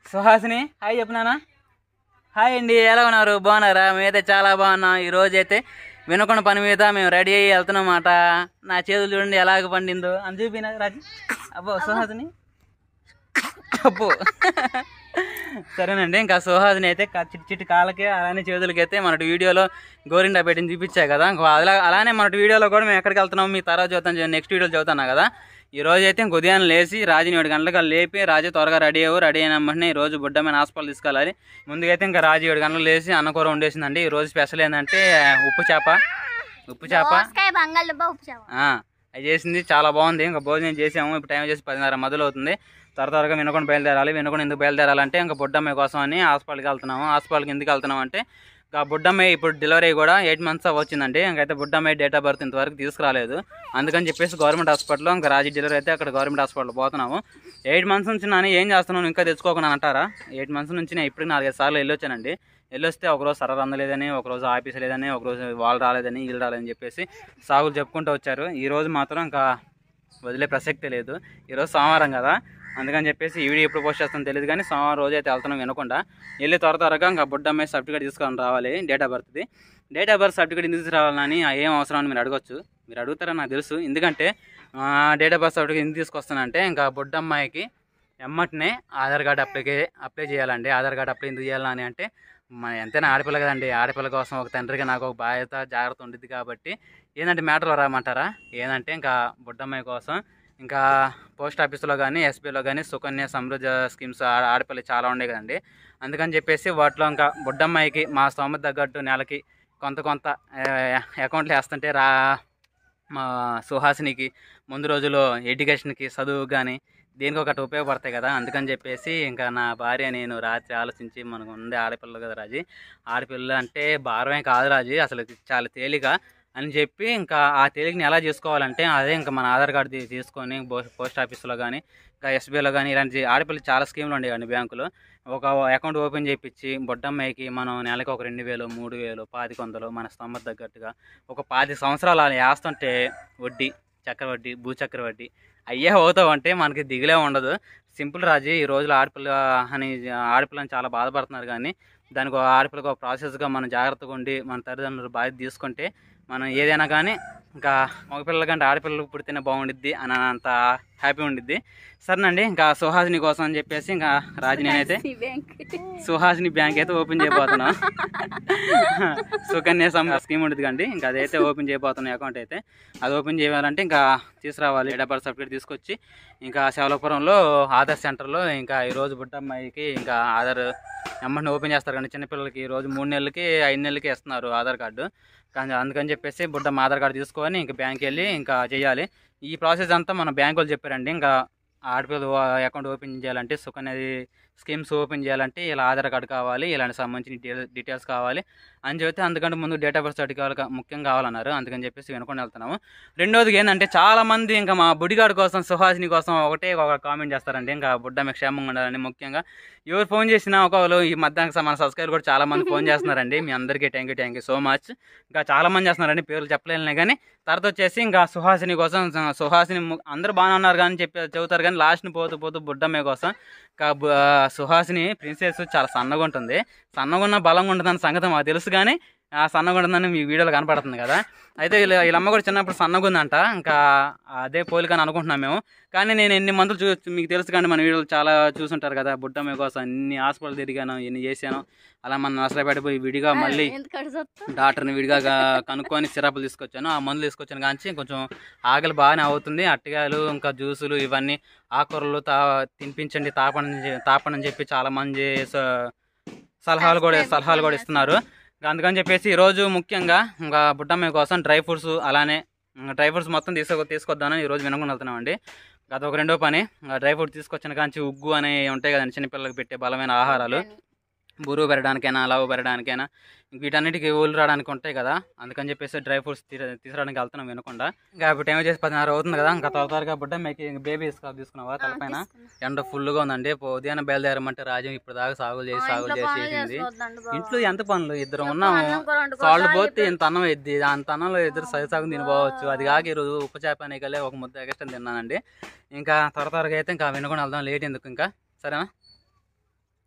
Suhasini hi చెప్పినానా hi అండి ఎలా ఉన్నారు బాగున్నారా మేమైతే చాలా బాగున్నాం ఈ రోజు అయితే వినకొండ పని మీద మేము రెడీ అయ్యి వెళ్తున్నమాట నా చేతులు చూడండి ఎలాగ పండిందో అని చూపినా రాజు అబ్బో సుహాసిని అబ్బో సరేనండి ఇంకా సుహాసిని అయితే కా- చిట్టి చిట్టి కాళ్ళకి అలానే చేతులకి అయితే మన వీడియోలో గోరిండా పెట్టింది చూపించాయి కదా ఇంకో అలా అలానే మన వీడియోలో కూడా మేము ఎక్కడికి వెళ్తున్నాం మీ తర్వాత చూద్దాం నెక్స్ట్ వీడియోలో చదువుతున్నా కదా ఈ రోజు అయితే ఇంక ఉదయం లేచి రాజుని ఏడు గంటలకు లేపి రాజు త్వరగా రెడీ అవ్వు రెడీ అయిన వెంటనే ఈ రోజు బుడ్డమైన హాస్పిటల్ తీసుకెళ్ళాలి ముందుకైతే ఇంకా రాజు ఏడు గంటలకు లేచి అన్నకూర వండేసిందండి ఈ రోజు స్పెషల్ ఏంటంటే ఉప్పు చేప ఉప్పు చేప దోసకాయ బంగాళదుంప ఉప్పు చేప ఆ, అది చేసింది చాలా బాగుంది ఇంకా భోజనం చేసాము ఇప్పుడు టైం వచ్చేసి పదిన్నర మొదలు అవుతుంది త్వర త్వరగా వినకుండా బయలుదేరాలి వినకుండా ఎందుకు బయలుదేరాలంటే ఇంకా బుడ్డమ్మాయి కోసం అని హాస్పిటల్కి వెళ్తున్నాము హాస్పిటల్కి ఎందుకు వెళ్తున్నాం అంటే ఇంకా బుడ్డమ్మాయి ఇప్పుడు డెలివరీ కూడా ఎయిట్ మంత్స్ వచ్చిందండి ఇంకైతే బుడ్డమ్మాయి డేట్ ఆఫ్ బర్త్ ఇంతవరకు తీసుకురాలేదు అందుకని చెప్పేసి గవర్నమెంట్ హాస్పిటల్లో ఇంకా రాజీ డెలివరీ అయితే అక్కడ గవర్నమెంట్ హాస్పిటల్ పోతున్నాము ఎయిట్ మంత్స్ నుంచి నాని ఏం చేస్తున్నాను ఇంకా తెచ్చుకోకుండా అంటారా ఎయిట్ మంత్స్ నుంచి నేను ఇప్పుడు నాలుగైదు సార్లు వెళ్ళొచ్చానండి వెళ్ళొస్తే ఒకరోజు సర అందలేదని ఒకరోజు ఆఫీస్ లేదని ఒకరోజు వాళ్ళు రాలేదని వీళ్ళు రాలేదని చెప్పేసి సాగులు చెప్పుకుంటూ వచ్చారు ఈ రోజు మాత్రం ఇంకా వదిలే ప్రసక్తే లేదు ఈరోజు సోమవారం కదా అందుకని చెప్పేసి ఈ వీడియో ఎప్పుడు పోస్ట్ చేస్తానో తెలియదు కానీ సోమవారం రోజు అయితే వెళ్తున్నాం వినకుండా వెళ్ళి త్వర త్వరగా ఇంకా బుడ్డ అమ్మాయి సర్టిఫికేట్ తీసుకొని రావాలి డేట్ ఆఫ్ బర్త్ది డేట్ ఆఫ్ బర్త్ సర్టిఫికేట్ ఎందుకు తీసుకురావాలని ఆ ఏం అవసరం అని మీరు అడగొచ్చు మీరు అడుగుతారని నాకు తెలుసు ఎందుకంటే డేట్ ఆఫ్ బర్త్ సర్టిఫికేట్ ఎందుకు తీసుకొస్తానంటే ఇంకా బుడ్డ అమ్మాయికి ఎమ్మటనే ఆధార్ కార్డు అప్లై అప్లై చేయాలండి ఆధార్ కార్డు అప్లై ఎందుకు చేయాలని అంటే మన ఎంతైనా ఆడపిల్ల కదండి ఆడపిల్ల కోసం ఒక తండ్రిగా నాకు ఒక బాధ్యత జాగ్రత్త ఉంటుంది కాబట్టి ఏంటంటే మ్యాటర్లో రామంటారా ఏంటంటే ఇంకా బుడ్డమ్మాయి కోసం ఇంకా పోస్ట్ ఆఫీస్లో కానీ ఎస్బీలో కానీ సుకన్య సమృద్ధ స్కీమ్స్ ఆ- ఆడపిల్ల చాలా ఉండే కదండి అందుకని చెప్పేసి వాటిలో ఇంకా బుడ్డమ్మాయికి మా స్తోమత తగ్గట్టు నెలకి కొంత కొంత అకౌంట్లు వేస్తుంటే రా మా సుహాసినికి ముందు రోజుల్లో ఎడ్యుకేషన్కి చదువు కానీ దేనికి ఒకటి ఉపయోగపడతాయి కదా అందుకని చెప్పేసి ఇంకా నా భార్య నేను రాత్రి ఆలోచించి మనకు ఉండే ఆడపిల్ల కదా రాజీ ఆడపిల్ల అంటే భారమే కాదు రాజీ అసలు ఇది చాలా తేలిక అని చెప్పి ఇంకా ఆ తేలికని ఎలా చేసుకోవాలంటే అదే ఇంకా మన ఆధార్ కార్డు తీ- తీసుకొని పో- పోస్ట్ ఆఫీస్లో కానీ ఇంకా ఎస్బీఐలో కానీ ఇలాంటి ఆడపిల్ల చాలా స్కీమ్లు ఉండేవి అండి బ్యాంకులో ఒక అకౌంట్ ఓపెన్ చేయించి బొడ్డమ్మాయికి మనం నెలకు ఒక రెండు వేలు మూడు వేలు పాతిక వందలు మన స్తోమత తగ్గట్టుగా ఒక పాతి సంవత్సరాలు అలా వేస్తుంటే వడ్డీ చక్రవడ్డీ భూచక్ర వడ్డీ అయ్యే అవుతావు అంటే మనకి దిగులే ఉండదు సింపుల్ రాజీ ఈ రోజులు ఆడపిల్ల అని ఆడపిల్లని చాలా బాధపడుతున్నారు కానీ దానికి ఒక ఆడపిల్లకి ఒక ప్రాసెస్గా మనం జాగ్రత్తగా ఉండి మన తల్లిదండ్రులు బాధ్యత తీసుకుంటే మనం ఏదైనా కానీ ఇంకా మగపిల్లల కంటే ఆడపిల్లలకు పుడితేనే బాగుండిద్ది అని అంత హ్యాపీ ఉండిద్ది సరేనండి ఇంకా సుహాసిని కోసం అని చెప్పేసి ఇంకా రాజు నేనైతే సుహాసిని బ్యాంక్ అయితే ఓపెన్ చేయబోతున్నాం సుకన్య సమ్ స్కీమ్ ఉంటుంది కండి ఇంకా అదైతే ఓపెన్ చేయబోతున్నాం అకౌంట్ అయితే అది ఓపెన్ చేయాలంటే ఇంకా తీసుకురావాలి డబ్బర్ సర్టిఫికేట్ తీసుకొచ్చి ఇంకా శవలపురంలో ఆధార్ సెంటర్లో ఇంకా ఈ రోజు బుట్టమ్మాయికి ఇంకా ఆధార్ అమ్మని ఓపెన్ చేస్తారు కానీ చిన్నపిల్లలకి ఈ రోజు మూడు నెలలకి ఐదు నెలలకి ఇస్తున్నారు ఆధార్ కార్డు కానీ అందుకని చెప్పేసి బుడ్డమ్మ ఆధార్ కార్డు తీసుకొని ఇంకా బ్యాంక్ వెళ్ళి ఇంకా చేయాలి ఈ ప్రాసెస్ అంతా మన బ్యాంక్ వాళ్ళు చెప్పారండి ఇంకా ఆడపిల్ల అకౌంట్ ఓపెన్ చేయాలంటే సుకన్యది స్కీమ్స్ ఓపెన్ చేయాలంటే ఇలా ఆధార్ కార్డు కావాలి ఇలాంటి సంబంధించిన డీటెయిల్స్ డీటెయిల్స్ కావాలి అని చెప్తే అందుకంటే ముందు డేట్ ఆఫ్ బర్త్ సర్టిఫికేట్ ముఖ్యం కావాలన్నారు అందుకని చెప్పేసి వినుకొని వెళ్తున్నాము రెండోది ఏంటంటే చాలా మంది ఇంకా మా బుడిగాడు కోసం సుహాసిని కోసం ఒకటే ఒక కామెంట్ చేస్తారండి ఇంకా బుడ్డ మీకు క్షేమంగా ఉండాలని ముఖ్యంగా ఎవరు ఫోన్ చేసినా ఒకళ్ళు ఈ మధ్యాహ్నం మన సబ్స్క్రైబర్ కూడా చాలా మంది ఫోన్ చేస్తున్నారండి మీ అందరికీ thank you thank you so much ఇంకా చాలా మంది చేస్తున్నారండి పేర్లు చెప్పలేనులే కానీ తర్వాత వచ్చేసి ఇంకా సుహాసిని కోసం సుహాసిని ము- అందరూ బాగానే ఉన్నారు కానీ చెప్పి చెబుతారు కానీ లాస్ట్ని పోతూ పోతూ బుడ్డమ్మే కోసం ఇంకా బు- ఆ, సుహాసిని ప్రిన్సెస్ చాలా సన్నగా ఉంటుంది సన్నగా ఉన్న బలంగా ఉంటుందని సంగతి మాకు తెలుసు కానీ ఆ సన్నగా ఉంటుందని మీ వీడియోలో కనపడుతుంది కదా అయితే వీళ్ళ వీళ్ళమ్మ కూడా చిన్నప్పుడు సన్నగా ఉందంట ఇంకా అదే పోలికని అనుకుంటున్నాం మేము కానీ నేను ఎన్ని మందులు చూ మీకు తెలుసు కానీ మన వీడియోలు చాలా చూసుంటారు కదా బుడ్డమ్మ కోసం ఎన్ని హాస్పిటల్ తిరిగాను ఎన్ని చేశాను అలా మన నష్టపెట్టిపోయి విడిగా మళ్ళీ డాక్టర్ని విడిగా గా- కనుక్కొని సిరప్లు తీసుకొచ్చాను ఆ మందులు తీసుకొచ్చాను కానీ కొంచెం ఆకలి బాగానే అవుతుంది అట్టగాయలు ఇంకా జ్యూసులు ఇవన్నీ ఆకుకూరలు తా తినిపించండి తాపని చె- తాపనని చెప్పి చాలా మంది స- సలహాలు కూడా సలహాలు కూడా ఇస్తున్నారు ఇంకా అందుకని చెప్పేసి ఈరోజు ముఖ్యంగా ఇంకా బుట్టమ్మ కోసం డ్రై ఫ్రూట్స్ అలానే ఇంకా డ్రై ఫ్రూట్స్ మొత్తం తీసుకు తీసుకొద్దామని ఈరోజు వినకుండా వెళ్తున్నామండి గత ఒక రెండో పని ఇంకా డ్రై ఫ్రూట్ తీసుకొచ్చిన కాంచి ఉగ్గు అనే ఉంటాయి కదండి చిన్నపిల్లలకు పెట్టే బలమైన ఆహారాలు బరువు పెరగడానికైనా లావు పెరగడానికైనా ఇంక వీటన్నిటికీ ఊళ్ళు రావడానికి ఉంటాయి కదా అందుకని చెప్పేసి డ్రై ఫ్రూట్స్ తీసుకురావడానికి వెళ్తున్నాం వినకుండా ఇంకా ఇప్పుడు టైం వచ్చేసి పదిన్నర అవుతుంది కదా ఇంకా త్వర త్వరగా బుడ్డ మీకు బేబీ తీసుకున్నావా తలపైన ఎండ ఫుల్గా ఉందండి పో- ఉదయాన్నే బయలుదేరమంటే రాజు ఇప్పుడు దాకా సాగులు చేసి సాగులు చేసి చేసింది ఇంట్లో ఎంత పనులు ఇద్దరు ఉన్నాము సాల్ట్ పోతే ఇంత అన్నం ఎద్ది అంత అన్నంలో ఇద్దరు సరి సగం తినిపోవచ్చు అది కాక ఈరోజు ఉప్పు చేప అనేకలే ఒక ముద్ద ఎక్స్ట్రా తిన్నానండి ఇంకా త్వర త్వరగా అయితే ఇంకా వినకుండా వెళ్దాం లేట్ ఎందుకు ఇంకా సరేనా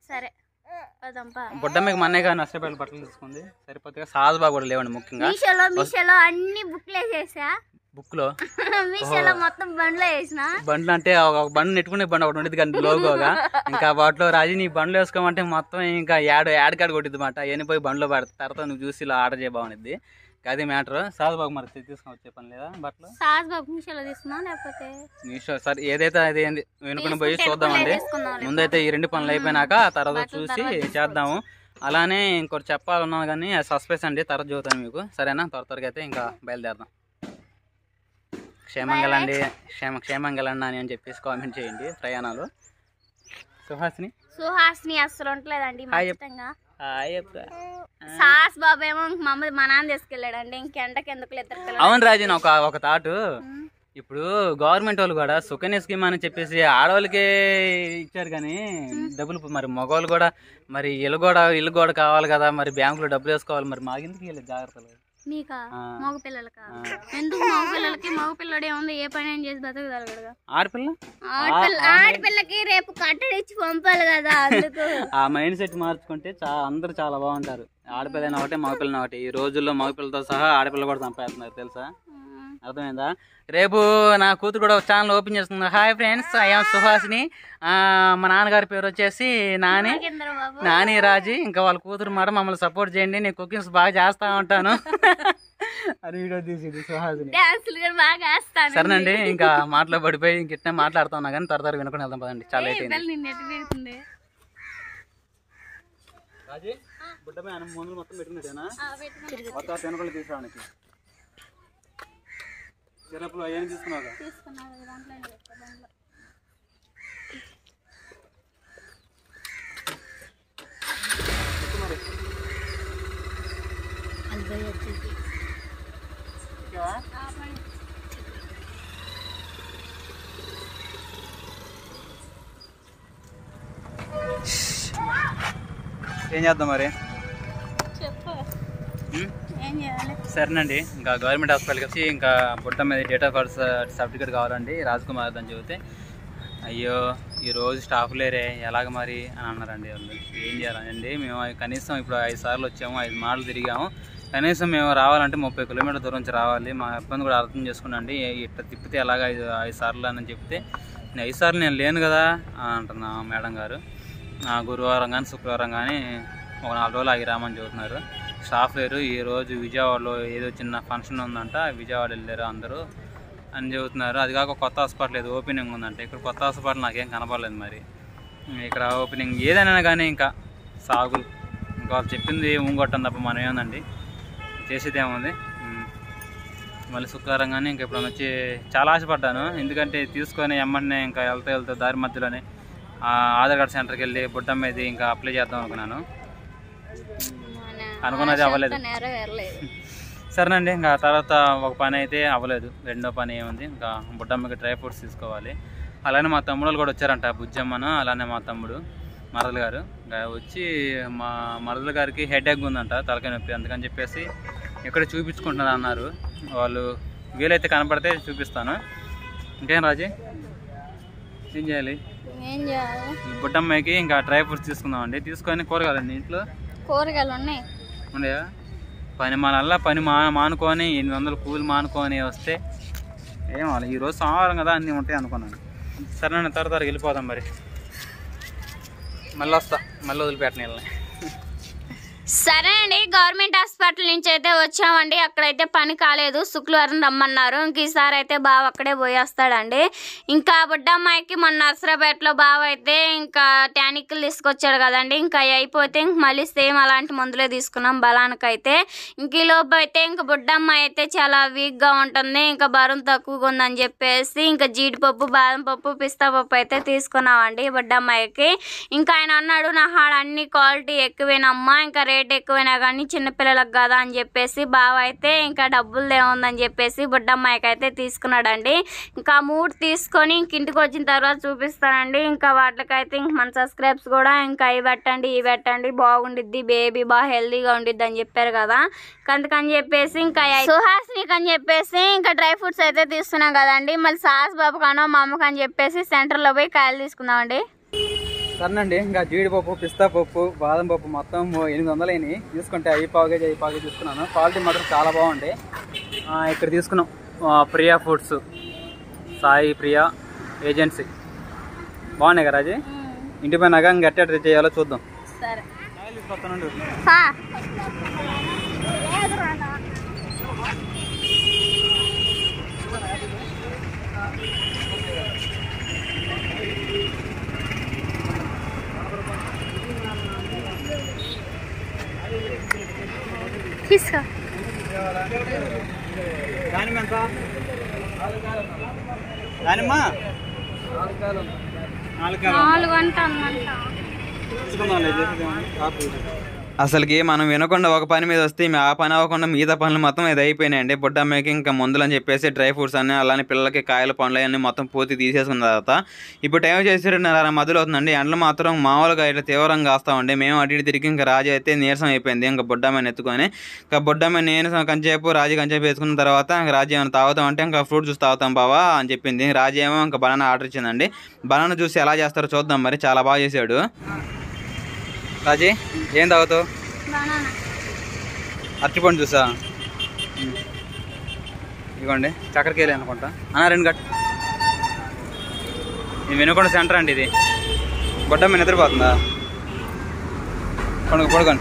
సరే పదంపా బుడ్డమ్మకి మన్నే కానీ నష్టపల్లి బట్టలు తీసుకుంది సరిపోతే సాజుబా కూడా లేవండి ముఖ్యంగా మీషోలో మీషోలో అన్ని బుక్లు వేసేసా బుక్లో మీషోలో మొత్తం బండ్లో వేసిన బండ్లు అంటే ఒక ఒక బండి నెట్టుకునే బండి ఒకటి ఉండేది కానీ లోగోగా ఇంకా వాటిలో రాజీ నీ బండ్లు వేసుకోమంటే మొత్తం ఇంకా యాడ్ యాడ్ కార్డ్ కొట్టిద్ది మాట ఏని పోయి బండ్లో పడతా తర్వాత నువ్వు చూసి ఇలా ఆర్డర్ చేయబాగునిద్ది అది మ్యాటర్ సాధుబాబు మరి తీసుకొని వచ్చే పని లేదా బట్టలు సాస్ బాబు మీషోలో తీసుకున్నా లేకపోతే మీషో సరే ఏదైతే అది ఏంది వెనుకొని పోయి తీసుకుంటే చూద్దామండి తీసుకుందాం ముందైతే ఈ రెండు పనులు అయిపోయినాక ఆ తర్వాత బట్టలు చూసి తర్వాత చేద్దాము అలానే ఇంకోటి చెప్పాలన్నా కానీ సస్పెన్స్ అండి తర్వాత చూద్దాం మీకు సరేనా త్వర త్వరగా అయితే ఇంకా బయలుదేరదాం క్షేమంగా వెళ్ళండి క్షేమ క్షేమంగా వెళ్ళండి అని అని చెప్పేసి కామెంట్ చేయండి ప్రయాణాలు సుహాసిని సుహాస్ని అస్సలు ఉండలేదండి హాయ్ ఖచ్చితంగా హాయ్ అక్క. సాస్ బాబు ఏమో మా అమ్మ మా నాన్న తీసుకెళ్ళాడండి ఇంకెంటకి ఎందుకు ఇద్దరు పిల్లలు అవును రాజన్ ఒక ఒక తాటు ఇప్పుడు గవర్నమెంట్ వాళ్ళు కూడా సుకన్య స్కీమ్ అని చెప్పేసి ఆడవాళ్ళకే ఇచ్చారు కానీ డబ్బులు మరి మగవాళ్ళు కూడా మరి ఇల్లు కూడా ఇల్లు కూడా కావాలి కదా మరి బ్యాంకులో డబ్బులు వేసుకోవాలి మరి మాకెందుకు వెళ్ళి జాగ్రత్తలు మీకా ఆ. మగ పిల్లలకా ఆ. ఎందుకు మగ పిల్లలకి మగ పిల్లడు ఏముంది ఏ పని ఏం చేసి బతకగలగడుగా ఆడపిల్ల ఆడపిల్ల ఆడపిల్లకి రేపు కట్టడి ఇచ్చి పంపాలి కదా అందుకు ఆ మైండ్ సెట్ మార్చుకుంటే చా అందరూ చాలా బాగుంటారు ఆడపిల్లైన ఒకటే మగపిల్లని ఒకటి ఈ రోజుల్లో మగపిల్లతో సహా ఆడపిల్ల కూడా చంపేస్తున్నారు తెలుసా అర్థమైందా రేపు నా కూతురు కూడా ఒక ఛానల్ ఓపెన్ చేస్తుంది హాయ్ ఫ్రెండ్స్ ఐఎమ్ సుహాసిని ఆ, మా నాన్నగారి పేరు వచ్చేసి నాని నాగేంద్ర బాబు నాని రాజీ ఇంకా వాళ్ళ కూతురు మాట మమ్మల్ని సపోర్ట్ చేయండి నేను కుకింగ్స్ బాగా చేస్తా ఉంటాను అని వీడియో తీసింది సుహాసిని డాన్సులు కూడా బాగా వేస్తాను సరేనండి ఇంకా మాటలో పడిపోయి ఇంక ఇట్నే మాట్లాడుతా ఉన్నా కానీ త్వర త్వరగా వినుకొని వెళ్దాం పదండి చాలా లేట్ అయింది నిన్ను ఎట్టు పెడుతుంది రాజీ బుడ్డపై అన్నం ముందు మొత్తం పెట్టుకున్నట్టేనా కొత్త శనగలు తీసుకురావడానికి శనగలు అవన్నీ తీసుకున్నావుగా తీసుకున్నాను దాంట్లో దాంట్లో ఏం చేద్దాం మరి చెప్పు ఉం? ఏం చేయాలి సరేనండి ఇంకా గవర్నమెంట్ హాస్పిటల్కి వచ్చి ఇంకా బుట్ట మీద డేట్ ఆఫ్ బర్త్ సర్టిఫికేట్ కావాలండి రాజ్ కుమార్ అని చెబితే అయ్యో ఈ రోజు స్టాఫ్ లేరే ఎలాగ మరి అని అన్నారండి వాళ్ళు ఏం చేయాలండి మేము కనీసం ఇప్పుడు ఐదు సార్లు వచ్చాము ఐదు మాటలు తిరిగాము కనీసం మేము రావాలంటే ముప్పై కిలోమీటర్ల దూరం నుంచి రావాలి మా ఇబ్బంది కూడా అర్థం చేసుకున్నాండి ఇట్లా తిప్పితే ఎలాగ ఐదు ఐదు సార్లు అని చెప్తే "నేను ఐదు సార్లు నేను లేను కదా అని అంటున్నా మేడం గారు ఆ, గురువారం కానీ శుక్రవారం కానీ ఒక నాలుగు రోజులు ఆగి రామని చెబుతున్నారు స్టాఫ్ లేరు ఈ రోజు విజయవాడలో ఏదో చిన్న ఫంక్షన్ ఉందంట విజయవాడ వెళ్ళారు అందరూ అని చెబుతున్నారు అది కాక కొత్త హాస్పిటల్ ఏదో ఓపెనింగ్ ఉందంట ఇక్కడ కొత్త హాస్పిటల్ నాకేం కనపడలేదు మరి ఇక్కడ ఓపెనింగ్ ఏదైనా కానీ ఇంకా సాగులు ఇంకా వాళ్ళు చెప్పింది ఊంగొట్టం తప్ప మనం ఏముందండి చేసేది ఏముంది ఉమ్. మళ్ళీ శుక్రవారం కానీ ఇంకా ఇప్పుడు వచ్చి చాలా ఆశపడ్డాను ఎందుకంటే తీసుకొని ఎమ్మటనే ఇంకా వెళ్తా వెళ్తా దారి మధ్యలోనే ఆ ఆధార్ కార్డ్ సెంటర్కి వెళ్ళి బుడ్డం మీద ఇంకా అప్లై చేద్దాం అనుకున్నాను అనుకున్నది అవ్వలేదు. నెరవేరలేదు సరేనండి ఇంకా తర్వాత ఒక పని అయితే అవ్వలేదు రెండో పని ఏముంది ఇంకా బుడ్డమ్మకి డ్రై ఫ్రూట్స్ తీసుకోవాలి అలానే మా తమ్ముడు కూడా వచ్చారంట బుజ్జమ్మను అలానే మా తమ్ముడు మరదలు గారు ఇంకా వచ్చి మా మరదలు గారికి హెడ్ ఎగ్ ఉందంట తలకాయ నొప్పి అందుకని చెప్పేసి ఇక్కడ చూపించుకుంటున్నారు అన్నారు వాళ్ళు వీలైతే కనపడితే చూపిస్తాను ఇంకేం రాజీ ఏం చేయాలి ఏం చేయాలి ఈ బుడ్డమ్మకి ఇంకా డ్రై ఫ్రూట్స్ తీసుకుందామండి తీసుకొని కూరగాయలండి ఇంట్లో కూరగాయలు ఉన్నాయి ఉండయా పని మనల్లా పని మా మానుకొని ఎనిమిది వందలు కూలి మానుకొని వస్తే ఏం అవ్వాలి ఈరోజు సోమవారం కదా అన్నీ ఉంటాయి అనుకున్నాను సరే త్వర త్వరగా వెళ్ళిపోదాం మరి మళ్ళీ వస్తా మళ్ళీ వదిలిపెట్టను వీళ్ళని సరే అండి గవర్నమెంట్ హాస్పిటల్ నుంచి అయితే వచ్చామండి అక్కడైతే పని కాలేదు శుక్రవారం రమ్మన్నారు ఇంక ఈసారి అయితే బావ అక్కడే పోయేస్తాడండి ఇంకా బుడ్డమ్మాయికి మొన్న నర్సరాపేటలో బావ అయితే ఇంకా టానిక్లు తీసుకొచ్చాడు కదండి ఇంకా అవి అయిపోతే ఇంక మళ్ళీ సేమ్ అలాంటి మందులే తీసుకున్నాం బలానికైతే ఇంక ఈ లోపు అయితే ఇంక బుడ్డమ్మాయి అయితే చాలా వీక్గా ఉంటుంది ఇంకా బరువు తక్కువగా ఉందని చెప్పేసి ఇంకా జీడిపప్పు బాదం పప్పు పిస్తా పప్పు అయితే తీసుకున్నామండి బుడ్డమ్మాయికి ఇంకా ఆయన అన్నాడు నా హాడ అన్ని క్వాలిటీ ఎక్కువేనమ్మా ఇంకా రేట్ ఎక్కువైనా కానీ చిన్నపిల్లలకు కదా అని చెప్పేసి బావ అయితే ఇంకా డబ్బులు ఏముందని చెప్పేసి బుడ్డమ్మాయికి అయితే తీసుకున్నాడండి ఇంకా మూడు తీసుకొని ఇంక ఇంటికి వచ్చిన తర్వాత చూపిస్తానండి ఇంకా వాటికైతే ఇంక మన సబ్స్క్రైబ్స్ కూడా ఇంకా ఇవి పెట్టండి ఇవి పెట్టండి బాగుండిద్ది బేబీ బాగా హెల్దీగా ఉండిద్ది అని చెప్పారు కదా ఇంక అందుకని చెప్పేసి ఇంకా సుహాస్నికి అని చెప్పేసి ఇంకా డ్రై ఫ్రూట్స్ అయితే తీస్తున్నాం కదండి మళ్ళీ సాస్ బాబు కానో మా అమ్మకి అని చెప్పేసి సెంటర్లో పోయి కాయలు తీసుకుందామండి సరేనండి ఇంకా జీడిపప్పు పిస్తా పప్పు బాదం పప్పు మొత్తం ఎనిమిది వందలు అయినాయి తీసుకుంటే అవి పావు కేజీ అవి పావు కేజీ తీసుకున్నాను క్వాలిటీ మాత్రం చాలా బాగుంది ఆ, ఇక్కడ తీసుకున్నాం ఆ, ప్రియా ఫుడ్స్ సాయి ప్రియా ఏజెన్సీ బాగున్నాయి కదా రాజీ ఇంటి పైన ఇంకా ఎట్ట చేయాలో చూద్దాం సరే తీసుకొస్తానండి తీసుకో దానిమ్మ ఎంత దానిమ్మ నాలుగు కాయలు. నాలుగు అంట అన్నంట అసలుకి మనం వినకుండా ఒక పని మీద వస్తే మీ ఆ పని అవ్వకుండా మిగతా పనులు మొత్తం ఇది అయిపోయినాయండి బుడ్డమ్మకి ఇంకా మందులు అని చెప్పేసి డ్రై ఫ్రూట్స్ అన్ని అలానే పిల్లలకి కాయలు పండ్లు అన్ని మొత్తం పూర్తి తీసేసుకున్న తర్వాత ఇప్పుడు టైం చేసి రెండున్నర మధ్యలో అవుతుందండి ఎండలు మాత్రం మామూలుగా ఇట్లా తీవ్రంగా వస్తామండి మేము అటు ఇటు తిరిగి ఇంకా రాజు అయితే నీరసం అయిపోయింది ఇంకా బుడ్డమ్మని ఎత్తుకొని ఇంకా బుడ్డమ్మ నేను కంచేపు రాజు కంచేపు వేసుకున్న తర్వాత ఇంకా రాజు ఏమైనా తాగుతాం అంటే ఇంకా ఫ్రూట్ జ్యూస్ తాగుతాం బావా అని చెప్పింది రాజు ఏమో ఇంకా బనానా ఆర్డర్ ఇచ్చిందండి బనానా జ్యూస్ ఎలా చేస్తారో చూద్దాం మరి చాలా బాగా చేశాడు రాజీ ఏం తాగుతావు బనానా అరటిపండు చూసా ఇదిగోండి చక్కెరకేలే అనుకుంటా అన్న రెండు గట్ ఇది వినకుండా సెంటర్ అండి ఇది గొడ్డ మీద నిద్రపోతుందా పడుకో పడుకోండి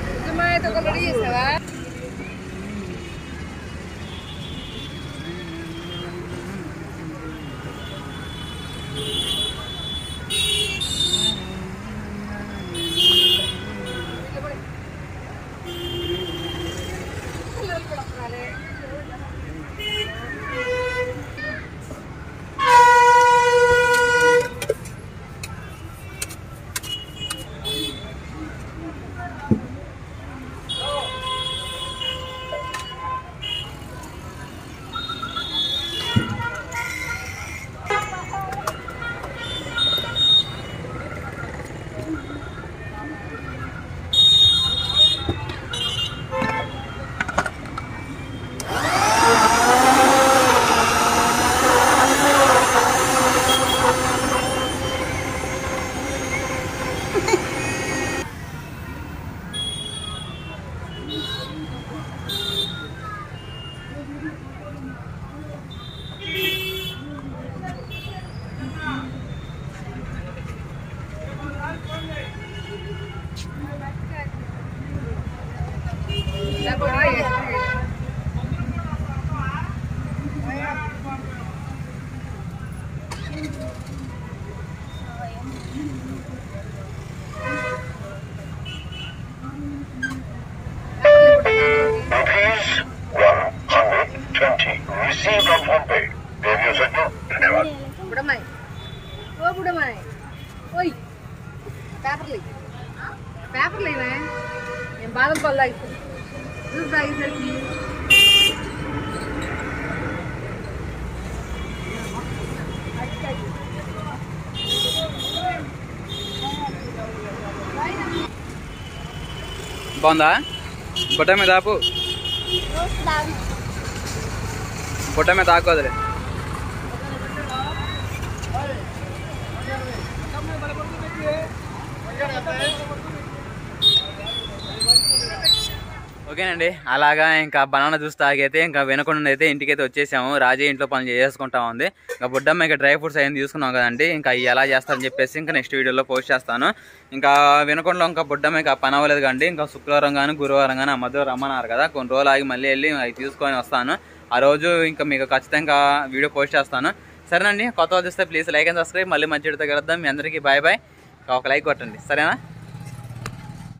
Rupees 120 received on PhonePe. Review sector. धन्यवाद బుడమ్మాయి ఓ బుడమ్మాయి ఓయ్ పేపర్లు ఇయ్యి. పేపర్లు ఇవే నేను బాదం పళ్ళు తాగిస్తాను జ్యూస్ తాగేసరికి బాగుందా బుట్ట మీద ఆపు బుట్ట మీద ఆకోదులే ఓకేనండి అలాగా ఇంకా బనానా జ్యూస్ తాగైతే ఇంకా వినకుండా అయితే ఇంటికైతే వచ్చేసాము రాజే ఇంట్లో పనులు చేసుకుంటా ఉంది ఇంకా బుడ్డమ్మ ఇంకా డ్రై ఫ్రూట్స్ అయ్యింది తీసుకున్నాం కదండి ఇంకా అవి ఎలా చేస్తారని చెప్పేసి ఇంకా నెక్స్ట్ వీడియోలో పోస్ట్ చేస్తాను ఇంకా వినకుండా ఇంకా బుడ్డమ్మ ఇంకా పని అవ్వలేదు కండి ఇంకా శుక్రవారం కానీ గురువారం కానీ ఆ మధ్యలో రమ్మన్నారు కదా కొన్ని రోజులు ఆగి మళ్ళీ వెళ్ళి అవి తీసుకొని వస్తాను ఆ రోజు ఇంకా మీకు ఖచ్చితంగా వీడియో పోస్ట్ చేస్తాను సరేనండి కొత్త వాళ్ళు చూస్తే ప్లీజ్ లైక్ అండ్ సబ్స్క్రైబ్ మళ్ళీ మంచి వీడియోతో కలుద్దాం మీ అందరికీ బాయ్ బాయ్ ఒక లైక్ కొట్టండి సరేనా